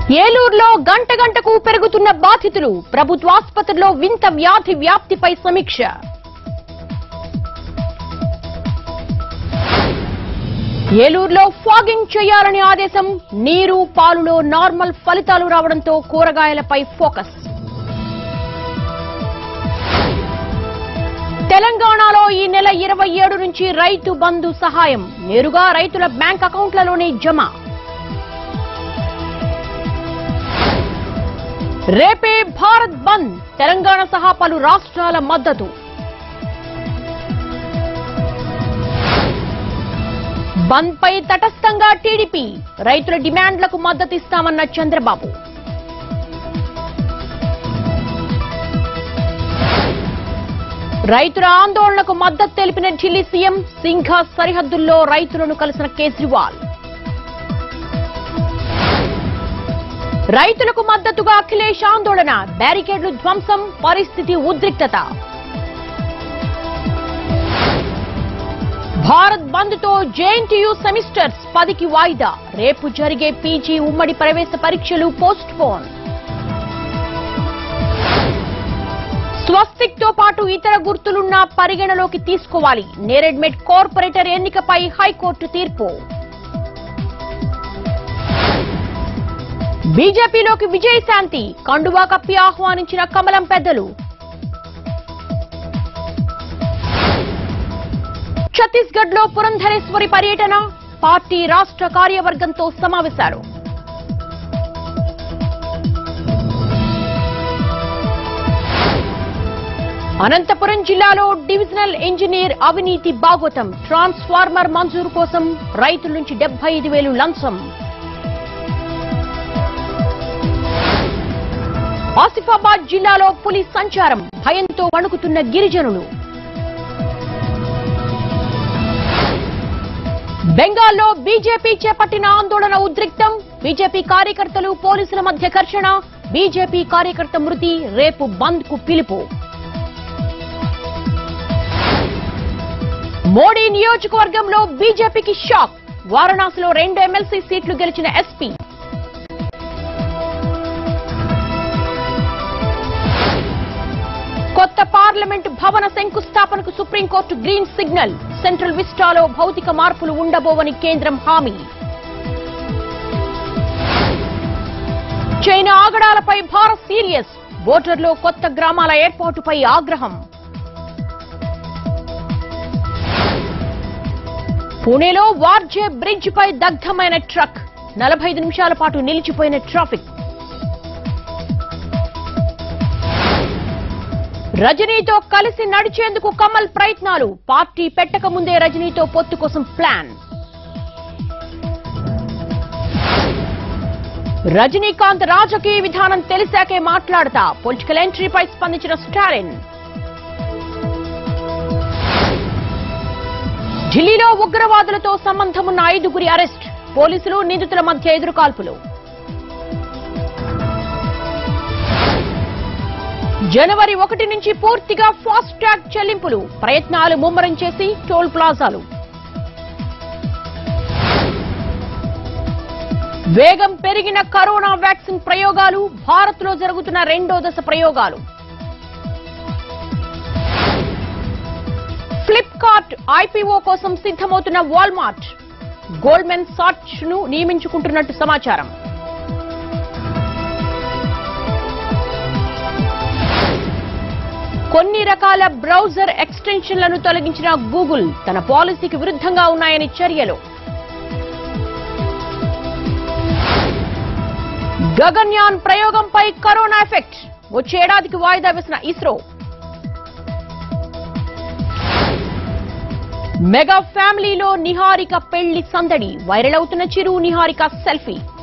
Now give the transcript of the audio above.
ఏలూరులో గంట గంటకు పెరుగుతున్న బాధితులు ప్రభుత్వాసుపత్రిలో వింత వ్యాధి వ్యాప్తిపై సమీక్ష ఏలూరులో ఫాగింగ్ చేయాలని ఆదేశం నీరు పాలులో నార్మల్ ఫలితాలు రావడంతో కూరగాయలపై ఫోకస్ తెలంగాణలో ఈ నెల ఇరవై ఏడు నుంచి రైతు బంధు సహాయం నేరుగా రైతుల బ్యాంక్ అకౌంట్లలోనే జమ రేపే భారత్ బంద్ తెలంగాణ సహా పలు రాష్ట్రాల మద్దతు బంద్ పై తటస్థంగా టీడీపీ రైతుల డిమాండ్లకు మద్దతిస్తామన్న చంద్రబాబు రైతుల ఆందోళనకు మద్దతు తెలిపిన ఢిల్లీ సీఎం సింఘ సరిహద్దుల్లో రైతులను కలిసిన కేజ్రీవాల్ రైతులకు మద్దతుగా అఖిలేష్ ఆందోళన బ్యారికేడ్లు ధ్వంసం పరిస్థితి ఉద్రిక్తత భారత్ బంద్ తో జేఎన్టీయూ సెమిస్టర్స్ పదికి వాయిదా రేపు జరిగే పీజీ ఉమ్మడి ప్రవేశ పరీక్షలు పోస్ట్ పోన్ స్వస్తిక్ తో పాటు ఇతర గుర్తులున్నా పరిగణలోకి తీసుకోవాలి నేరెడ్మెట్ కార్పొరేటర్ ఎన్నికపై హైకోర్టు తీర్పు బీజేపీలోకి విజయశాంతి కండువా కప్పి ఆహ్వానించిన కమలం పెద్దలు ఛత్తీస్గఢ్ లో పురంధరేశ్వరి పర్యటన పార్టీ రాష్ట్ర కార్యవర్గంతో సమావేశాలు అనంతపురం జిల్లాలో డివిజనల్ ఇంజనీర్ అవినీతి బాగోతం ట్రాన్స్ఫార్మర్ మంజూరు కోసం రైతుల నుంచి డెబ్బై ఐదు వేలు లంచం ఆసిఫాబాద్ జిల్లాలో పులి సంచారం భయంతో వణుకుతున్న గిరిజనులు బెంగాల్లో బీజేపీ చేపట్టిన ఆందోళన ఉద్రిక్తం బీజేపీ కార్యకర్తలు పోలీసుల మధ్య ఘర్షణ బీజేపీ కార్యకర్త మృతి రేపు బంద్ కు పిలుపు మోడీ నియోజకవర్గంలో బీజేపీకి షాక్ వారణాసిలో రెండు ఎమ్మెల్సీ సీట్లు గెలిచిన ఎస్పీ కొత్త పార్లమెంటు భవన శంకుస్థాపనకు సుప్రీంకోర్టు గ్రీన్ సిగ్నల్ సెంట్రల్ విస్టాలో భౌతిక మార్పులు ఉండబోవని కేంద్రం హామీ చైనా ఆగడాలపై భారత్ సీరియస్ బోర్డర్లో కొత్త గ్రామాల ఏర్పాటుపై ఆగ్రహం పూణేలో వార్జే బ్రిడ్జ్ పై దగ్ధమైన ట్రక్ నలభై ఐదు నిమిషాల పాటు నిలిచిపోయిన ట్రాఫిక్ రజనీతో కలిసి నడిచేందుకు కమల్ ప్రయత్నాలు పార్టీ పెట్టక ముందే రజనీతో పొత్తు కోసం ప్లాన్ రజనీకాంత్ రాజకీయ విధానం తెలిసాకే మాట్లాడతా పొలిటికల్ ఎంట్రీపై స్పందించిన స్టాలిన్ ఢిల్లీలో ఉగ్రవాదులతో సంబంధమున్న ఐదుగురి అరెస్ట్ పోలీసులు నిందితుల మధ్య ఎదురుకాల్పులు జనవరి ఒకటి నుంచి పూర్తిగా ఫాస్ట్ ట్యాగ్ చెల్లింపులు ప్రయత్నాలు ముమ్మరం చేసి టోల్ ప్లాజాలు వేగం పెరిగిన కరోనా వ్యాక్సిన్ ప్రయోగాలు భారత్ లో జరుగుతున్న రెండో దశ ప్రయోగాలు ఫ్లిప్కార్ట్ ఐపీఓ కోసం సిద్ధమవుతున్న వాల్మార్ట్ గోల్డ్మెన్ సాచ్ ను నియమించుకుంటున్నట్టు సమాచారం కొన్ని రకాల బ్రౌజర్ ఎక్స్టెన్షన్లను తొలగించిన గూగుల్ తన పాలసీకి విరుద్ధంగా ఉన్నాయని చర్యలు గగన్యాన్ ప్రయోగంపై కరోనా ఎఫెక్ట్ వచ్చే ఏడాదికి వాయిదా వేసిన ఇస్రో మెగా ఫ్యామిలీలో నిహారిక పెళ్లి సందడి వైరల్ అవుతున్న చిరు నిహారిక సెల్ఫీ